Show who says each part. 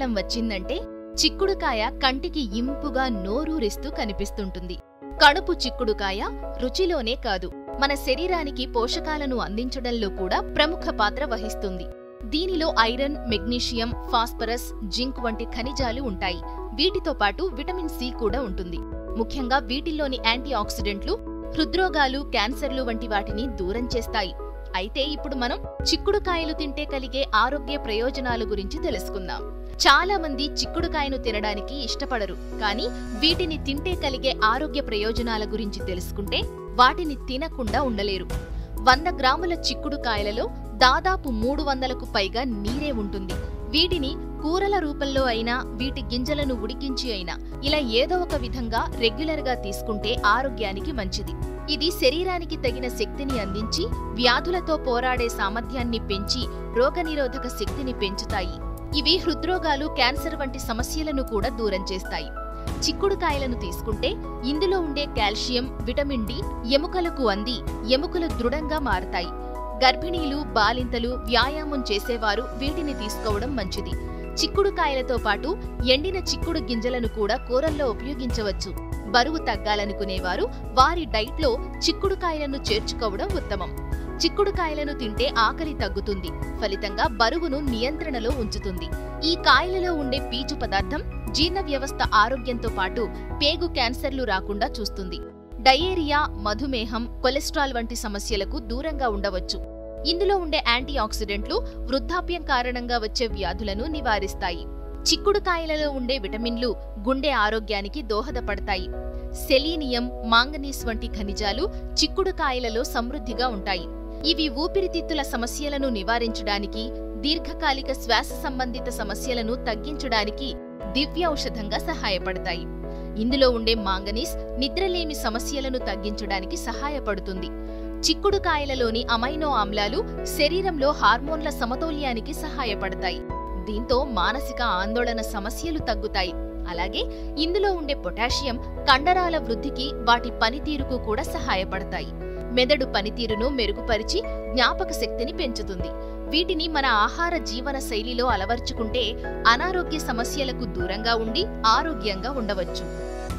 Speaker 1: వర్షాకాలం వచ్చిందంటే చిక్కుడుకాయ కంటికి ఇంపుగా నోరూరిస్తూ కనిపిస్తుంటుంది కడుపు చిక్కుడుకాయ రుచిలోనే కాదు మన శరీరానికి పోషకాలను అందించడంలో కూడా ప్రముఖ పాత్ర వహిస్తుంది దీనిలో ఐరన్ మెగ్నీషియం ఫాస్ఫరస్ జింక్ వంటి ఖనిజాలు ఉంటాయి వీటితో పాటు విటమిన్ సి కూడా ఉంటుంది ముఖ్యంగా వీటిల్లోని యాంటీ ఆక్సిడెంట్లు హృద్రోగాలు క్యాన్సర్లు వంటి వాటిని దూరం చేస్తాయి అయితే ఇప్పుడు మనం చిక్కుడుకాయలు తింటే కలిగే ఆరోగ్య ప్రయోజనాల గురించి తెలుసుకుందాం చాలా మంది చిక్కుడుకాయను తినడానికి ఇష్టపడరు కానీ వీటిని తింటే కలిగే ఆరోగ్య ప్రయోజనాల గురించి తెలుసుకుంటే వాటిని తినకుండా ఉండలేరు వంద గ్రాముల చిక్కుడుకాయలలో దాదాపు మూడు వందలకు పైగా నీరే ఉంటుంది వీటిని కూరల రూపంలో అయినా వీటి గింజలను ఉడికించి అయినా ఇలా ఏదో ఒక విధంగా రెగ్యులర్ గా తీసుకుంటే ఆరోగ్యానికి మంచిది ఇది శరీరానికి తగిన శక్తిని అందించి వ్యాధులతో పోరాడే సామర్థ్యాన్ని పెంచి రోగనిరోధక శక్తిని పెంచుతాయి ఇవి హృద్రోగాలు క్యాన్సర్ వంటి సమస్యలను కూడా దూరం చేస్తాయి చిక్కుడుకాయలను తీసుకుంటే ఇందులో ఉండే కాల్షియం విటమిన్ డి ఎముకలకు అంది ఎముకలు దృఢంగా మారతాయి గర్భిణీలు బాలింతలు వ్యాయామం చేసేవారు వీటిని తీసుకోవడం మంచిది చిక్కుడుకాయలతో పాటు ఎండిన చిక్కుడు గింజలను కూడా కూరల్లో ఉపయోగించవచ్చు బరువు తగ్గాలనుకునేవారు వారి డైట్లో చిక్కుడుకాయలను చేర్చుకోవడం ఉత్తమం చిక్కుడుకాయలను తింటే ఆకలి తగ్గుతుంది ఫలితంగా బరువును నియంత్రణలో ఉంచుతుంది ఈ కాయలలో ఉండే పీచు పదార్థం జీర్ణ వ్యవస్థ ఆరోగ్యంతో పాటు పేగు క్యాన్సర్లు రాకుండా చూస్తుంది డయేరియా మధుమేహం కొలెస్ట్రాల్ వంటి సమస్యలకు దూరంగా ఉండవచ్చు ఇందులో ఉండే యాంటీ ఆక్సిడెంట్లు వృద్ధాప్యం కారణంగా వచ్చే వ్యాధులను నివారిస్తాయి చిక్కుడుకాయలలో ఉండే విటమిన్లు గుండె ఆరోగ్యానికి దోహదపడతాయి సెలీనియం మాంగనీస్ వంటి ఖనిజాలు చిక్కుడుకాయలలో సమృద్ధిగా ఉంటాయి ఇవి ఊపిరితిత్తుల సమస్యలను నివారించడానికి దీర్ఘకాలిక శ్వాస సంబంధిత సమస్యలను తగ్గించడానికి దివ్యౌషధంగా సహాయపడతాయి ఇందులో ఉండే మాంగనీస్ నిద్రలేమి సమస్యలను తగ్గించడానికి సహాయపడుతుంది చిక్కుడుకాయలలోని అమైనో ఆమ్లాలు శరీరంలో హార్మోన్ల సమతౌల్యానికి సహాయపడతాయి దీంతో మానసిక ఆందోళన సమస్యలు తగ్గుతాయి అలాగే ఇందులో ఉండే పొటాషియం కండరాల వృద్ధికి వాటి పనితీరుకు కూడా సహాయపడతాయి మెదడు పనితీరును మెరుగుపరిచి జ్ఞాపక శక్తిని పెంచుతుంది వీటిని మన ఆహార జీవన శైలిలో అలవర్చుకుంటే అనారోగ్య సమస్యలకు దూరంగా ఉండి ఆరోగ్యంగా ఉండవచ్చు